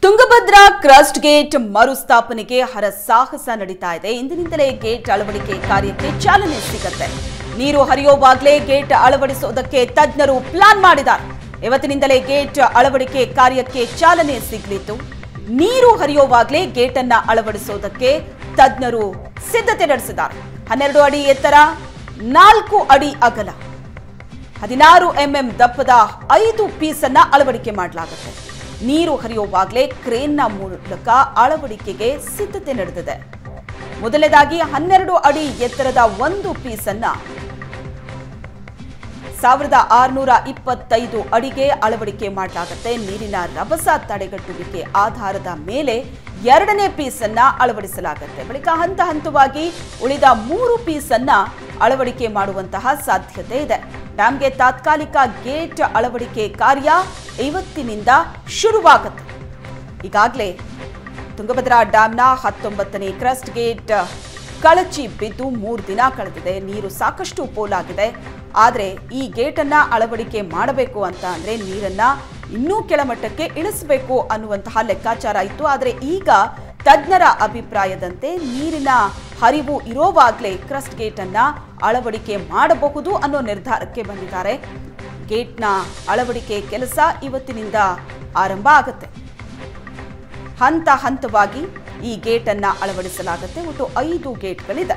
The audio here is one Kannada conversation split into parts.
ತುಂಗಭದ್ರಾ ಕ್ರಸ್ಟ್ ಗೇಟ್ ಮರುಸ್ಥಾಪನೆಗೆ ಹರಸಾಹಸ ನಡೀತಾ ಇದೆ ಇಂದಿನಿಂದಲೇ ಗೇಟ್ ಅಳವಡಿಕೆ ಕಾರ್ಯಕ್ಕೆ ಚಾಲನೆ ಸಿಗತ್ತೆ ನೀರು ಹರಿಯೋವಾಗಲೇ ಗೇಟ್ ಅಳವಡಿಸೋದಕ್ಕೆ ತಜ್ಞರು ಪ್ಲಾನ್ ಮಾಡಿದ್ದಾರೆ ಇವತ್ತಿನಿಂದಲೇ ಗೇಟ್ ಅಳವಡಿಕೆ ಕಾರ್ಯಕ್ಕೆ ಚಾಲನೆ ಸಿಗಲಿದ್ದು ನೀರು ಹರಿಯೋವಾಗಲೇ ಗೇಟ್ ಅನ್ನ ಅಳವಡಿಸೋದಕ್ಕೆ ತಜ್ಞರು ಸಿದ್ಧತೆ ನಡೆಸಿದ್ದಾರೆ ಹನ್ನೆರಡು ಅಡಿ ಎತ್ತರ ನಾಲ್ಕು ಅಡಿ ಅಗಲ ಹದಿನಾರು ಎಂಎಂ ದಪ್ಪದ ಐದು ಪೀಸ್ ಅನ್ನ ಅಳವಡಿಕೆ ಮಾಡಲಾಗುತ್ತೆ ನೀರು ಹರಿಯುವಾಗಲೇ ಕ್ರೇನ್ನ ಮೂಲಕ ಅಳವಡಿಕೆಗೆ ಸಿದ್ಧತೆ ನಡೆದಿದೆ ಮೊದಲನೇದಾಗಿ ಹನ್ನೆರಡು ಅಡಿ ಎತ್ತರದ ಒಂದು ಪೀಸ್ ಅನ್ನ ಸಾವಿರದ ಆರುನೂರ ಇಪ್ಪತ್ತೈದು ಅಡಿಗೆ ಅಳವಡಿಕೆ ಮಾಡಲಾಗುತ್ತೆ ನೀರಿನ ರಭಸ ತಡೆಗಟ್ಟುವಿಕೆ ಆಧಾರದ ಮೇಲೆ ಎರಡನೇ ಪೀಸ್ ಅನ್ನ ಅಳವಡಿಸಲಾಗುತ್ತೆ ಬಳಿಕ ಹಂತ ಹಂತವಾಗಿ ಉಳಿದ ಮೂರು ಪೀಸ್ ಅನ್ನ ಅಳವಡಿಕೆ ಮಾಡುವಂತಹ ಸಾಧ್ಯತೆ ಇದೆ ಡ್ಯಾಂಗೆ ತಾತ್ಕಾಲಿಕ ಗೇಟ್ ಅಳವಡಿಕೆ ಕಾರ್ಯ ಇವತ್ತಿನಿಂದ ಶುರುವಾಗುತ್ತೆ ಈಗಾಗಲೇ ತುಂಗಭದ್ರಾ ಡ್ಯಾಂನ ಹತ್ತೊಂಬತ್ತನೇ ಕ್ರಸ್ಟ್ ಗೇಟ್ ಕಳಚಿ ಬಿದ್ದು ಮೂರು ದಿನ ಕಳೆದಿದೆ ನೀರು ಸಾಕಷ್ಟು ಪೋಲಾಗಿದೆ ಆದರೆ ಈ ಗೇಟನ್ನ ಅಳವಡಿಕೆ ಮಾಡಬೇಕು ಅಂತ ಅಂದ್ರೆ ನೀರನ್ನ ಇನ್ನೂ ಕೆಳಮಟ್ಟಕ್ಕೆ ಇಳಿಸಬೇಕು ಅನ್ನುವಂತಹ ಲೆಕ್ಕಾಚಾರ ಇತ್ತು ಆದರೆ ಈಗ ತಜ್ಞರ ಅಭಿಪ್ರಾಯದಂತೆ ನೀರಿನ ಹರಿವು ಇರೋವಾಗಲೇ ಕ್ರಸ್ಟ್ ಗೇಟ್ ಅನ್ನ ಅಳವಡಿಕೆ ಮಾಡಬಹುದು ಅನ್ನೋ ನಿರ್ಧಾರಕ್ಕೆ ಬಂದಿದ್ದಾರೆ ಗೇಟ್ನ ಅಳವಡಿಕೆ ಕೆಲಸ ಇವತ್ತಿನಿಂದ ಆರಂಭ ಆಗುತ್ತೆ ಹಂತ ಹಂತವಾಗಿ ಈ ಗೇಟ್ ಅನ್ನ ಅಳವಡಿಸಲಾಗುತ್ತೆ ಒಟ್ಟು ಐದು ಗೇಟ್ಗಳಿದೆ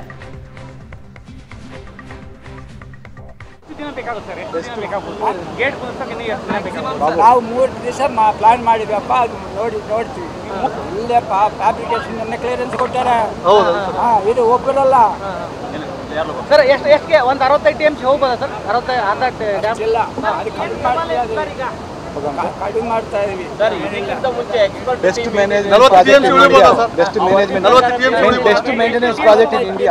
ಎಷ್ಟು ದಿನ ಬೇಕಾಗುತ್ತೆ ಸರ್ ಎಷ್ಟು ದಿನ ಬೇಕಾಗ್ಬೋದು ಗೇಟ್ ಕುದಿಸೋಕೆ ಇನ್ನೂ ಎಷ್ಟು ದಿನ ಬೇಕಾಗುತ್ತೆ ನಾವು ಮೂರು ದಿವಸ ಮಾ ಪ್ಲಾನ್ ಮಾಡಿದ್ವಪ್ಪ ಅದು ನೋಡಿ ನೋಡ್ತೀವಿ ಇಲ್ಲೇಪ್ಪ ಫ್ಯಾಬ್ರಿಕೇಶನ್ ಕ್ಲಿಯರೆನ್ಸ್ ಕೊಟ್ಟಾರೆ ಹಾಂ ಇದು ಒಬ್ಬರಲ್ಲ ಸರ್ ಎಷ್ಟು ಎಷ್ಟಿಗೆ ಒಂದು ಅರವತ್ತೈದು ಟಿ ಎಮ್ ಸಿ ಹೋಗ್ಬೋದಾ ಸರ್ ಅರವತ್ತೈದು ಅರ್ಧ ಡ್ಯಾಮ್ ಇಲ್ಲ ಅದು ಕಡಿಮೆ ಮಾಡ್ತೀವಿ ಅದು ಕ- ಕಡಿಮೆ ಮಾಡ್ತಾ ಇದೀವಿ best management project in India best management best maintenance project in India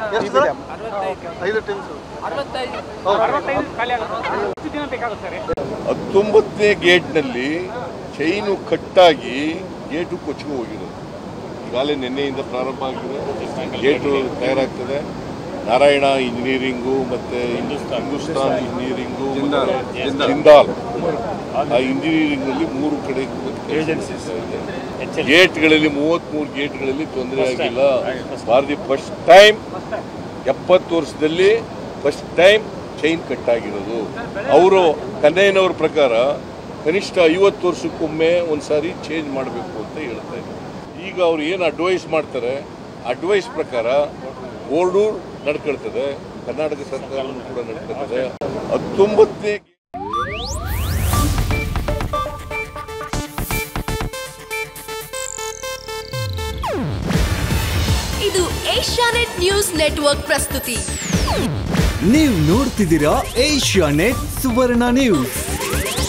ಅರವತ್ತೈದು ಅರವತ್ತೈದು ಖಾಲಿ ಆಗುತ್ತೆ ಎಷ್ಟು ದಿನ ಬೇಕಾಗುತ್ತೆ ಸರ್ ಹತ್ತೊಂಬತ್ತನೇ ಗೇಟ್ನಲ್ಲಿ ಚೈನು ಕಟ್ಟಾಗಿ ಗೇಟು ಕೊಚ್ಚಿಗೆ ಹೋಗಿರೋದು ಈಗಾಗಲೇ ನಿನ್ನೆಯಿಂದ ಪ್ರಾರಂಭ ಆಗಿದೆ ಗೇಟು ತಯಾರಾಗ್ತದೆ ನಾರಾಯಣ ಇಂಜಿನಿಯರಿಂಗು ಮತ್ತೆ ಹಿಂದೂಸ್ತಾನ್ ಇಂಜಿನಿಯರಿಂಗು ಮತ್ತೆ ಜಿಂದಾಲ್ ಆ ಇಂಜಿನಿಯರಿಂಗ್ನಲ್ಲಿ ಮೂರು ಕಡೆ ಏಜೆನ್ಸೀಸ್ ಗೇಟ್ಗಳಲ್ಲಿ ಮೂವತ್ತ್ಮೂರು ಗೇಟ್ಗಳಲ್ಲಿ ತೊಂದರೆ ಆಗಿಲ್ಲ ಫಾರ್ ದಿ ಫಸ್ಟ್ ಟೈಮ್ ಎಪ್ಪತ್ತು ವರ್ಷದಲ್ಲಿ ಫಸ್ಟ್ ಟೈಮ್ ಚೈನ್ ಕಟ್ಟಾಗಿರೋದು ಅವರು ಕನ್ನಯ್ಯನವ್ರ ಪ್ರಕಾರ ಕನಿಷ್ಠ ಐವತ್ತು ವರ್ಷಕ್ಕೊಮ್ಮೆ ಒಂದ್ಸಾರಿ ಚೇಂಜ್ ಮಾಡಬೇಕು ಅಂತ ಹೇಳ್ತಾ ಇದ್ದಾರೆ ಈಗ ಅವ್ರು ಏನು ಅಡ್ವೈಸ್ ಮಾಡ್ತಾರೆ ಅಡ್ವೈಸ್ ಪ್ರಕಾರ ಬೋರ್ಡು ನಡ್ಕೊಳ್ತದೆ ಕರ್ನಾಟಕ ಸರ್ಕಾರನೂ ಕೂಡ ನಡ್ಕೊಳ್ತದೆ ಹತ್ತೊಂಬತ್ತನೇ ಇದು ಏಷ್ಯಾನೆಟ್ ನ್ಯೂಸ್ ನೆಟ್ವರ್ಕ್ ಪ್ರಸ್ತುತಿ ನೀವು ನೋಡ್ತಿದ್ದೀರಾ ಏಷ್ಯಾ ನೆಟ್ ಸುವರ್ಣ ನ್ಯೂಸ್